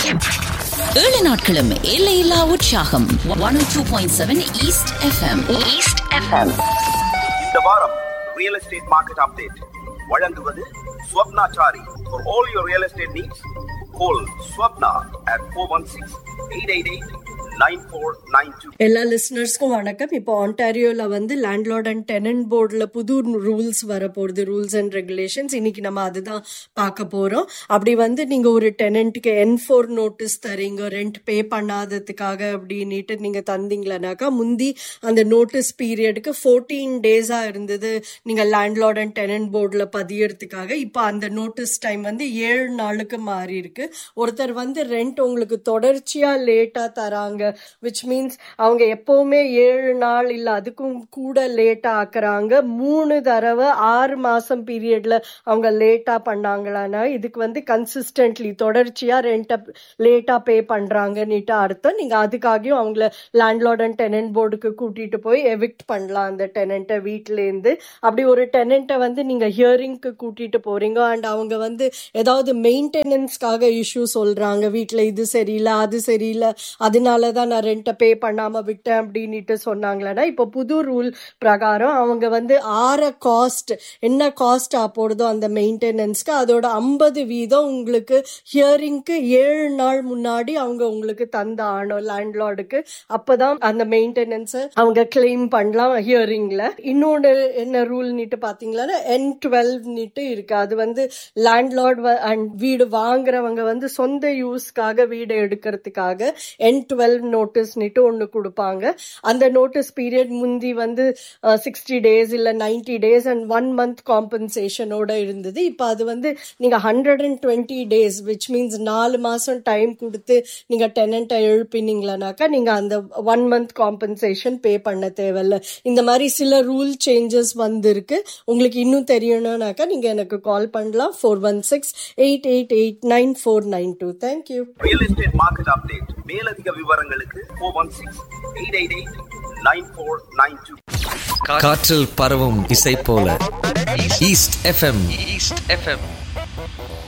ஏழு நாட்களும் எல்லையில்லா உற்சாகம் one two point seven East FM East FM இந்த வாரம் ரியல் எஸ்டேட் மார்க்கெட் அப்டேட் வழங்குவது Swapnachari for all your real estate needs call Swapna at four one six eight eight eight nine four nine two எல்லா லிஸ்னர்ஸ்க்கும் வணக்கம் இப்போ ஆன்டாரியோல வந்து லேண்ட்லார்ட் அண்ட் டெனன்ட் போர்டில் புது ரூல்ஸ் வரப்போகுது ரூல்ஸ் அண்ட் ரெகுலேஷன்ஸ் இன்னைக்கு நம்ம அதுதான் பார்க்க போறோம் அப்படி வந்து நீங்க ஒரு டெனண்ட்டுக்கு என் ஃபோர் நோட்டீஸ் தரீங்க ரெண்ட் பே பண்ணாததுக்காக அப்படின்ட்டு நீங்க தந்தீங்களனாக்கா முந்தி அந்த நோட்டீஸ் பீரியடுக்கு ஃபோர்டீன் டேஸா இருந்தது நீங்க லேண்ட்லார்ட் அண்ட் டெனன்ட் போர்டில் பதியறதுக்காக இப்போ அந்த நோட்டீஸ் டைம் வந்து ஏழு நாளுக்கு மாறி இருக்கு ஒருத்தர் வந்து ரெண்ட் உங்களுக்கு தொடர்ச்சியா லேட்டா தராங்க விச் மீன்ஸ் அவங்க எப்பவுமே ஏழு நாள் இல்ல அதுக்கும் கூட லேட்டா ஆக்குறாங்க மூணு தடவை ஆறு மாசம் பீரியட்ல அவங்க லேட்டா பண்ணாங்களான்னா இதுக்கு வந்து கன்சிஸ்டன்ட்லி தொடர்ச்சியா ரெண்ட்டை லேட்டா பே பண்றாங்கன்னுட்டு அர்த்தம் நீங்க அதுக்காகவும் அவங்கள லேண்ட்லார்ட் அண்ட் டெனன்ட் போர்டுக்கு கூட்டிட்டு போய் எவிக்ட் பண்ணலாம் அந்த டெனண்ட்டை வீட்ல இருந்து அப்படி ஒரு டெனண்ட்டை வந்து நீங்க ஹியரிங்க்கு கூட்டிட்டு போறீங்க அண்ட் அவங்க வந்து ஏதாவது மெயின்டெனன்ஸ்க்காக இஷ்யூ சொல்றாங்க வீட்ல இது சரியில்லை அது சரியில்லை அதனால தான் நான் ரெண்ட்டை பே பண்ணாம விட்டேன் அப்படின்னுட்டு சொன்னாங்களேன்னா இப்போ புது ரூல் பிரகாரம் அவங்க வந்து ஆற காஸ்ட் என்ன காஸ்ட் போடுதோ அந்த மெயின்டெனன்ஸ்க்கு அதோட ஐம்பது வீதம் உங்களுக்கு ஹியரிங்க்கு ஏழு நாள் முன்னாடி அவங்க உங்களுக்கு தந்த ஆனோம் லேண்ட்லார்டுக்கு அப்பதான் அந்த மெயின்டெனன்ஸை அவங்க கிளைம் பண்ணலாம் ஹியரிங்ல இன்னொன்று என்ன ரூல் நீட்டு பாத்தீங்களா என் டுவெல் நீட்டு இருக்கு அது வந்து லேண்ட்லார்ட் அண்ட் வீடு வாங்குறவங்க வந்து சொந்த யூஸ்க்காக வீடு எடுக்கிறதுக்காக என் டுவெல் நோட்டீஸ் நீட்டு ஒன்று கொடுப்பாங்க அந்த நோட்டீஸ் பீரியட் முந்தி வந்து சிக்ஸ்டி டேஸ் இல்லை ninety days and one month காம்பன்சேஷனோட இருந்தது இப்போ அது வந்து நீங்கள் hundred and twenty days which means நாலு மாதம் டைம் கொடுத்து நீங்கள் டெனண்ட்டை எழுப்பினீங்களானாக்கா நீங்கள் அந்த ஒன் மந்த் காம்பன்சேஷன் பே பண்ண தேவையில்ல இந்த மாதிரி சில ரூல் சேஞ்சஸ் வந்திருக்கு உங்களுக்கு இன்னும் தெரியணும்னாக்கா நீங்கள் எனக்கு கால் பண்ணலாம் four one six eight eight eight nine four nine two thank you real estate market update மேலதிக விவரங்களுக்கு four one six eight eight eight nine four nine two காற்றில் பரவும் இசை போல ஈஸ்ட் எஃப்எம் ஈஸ்ட் எஃப்எம்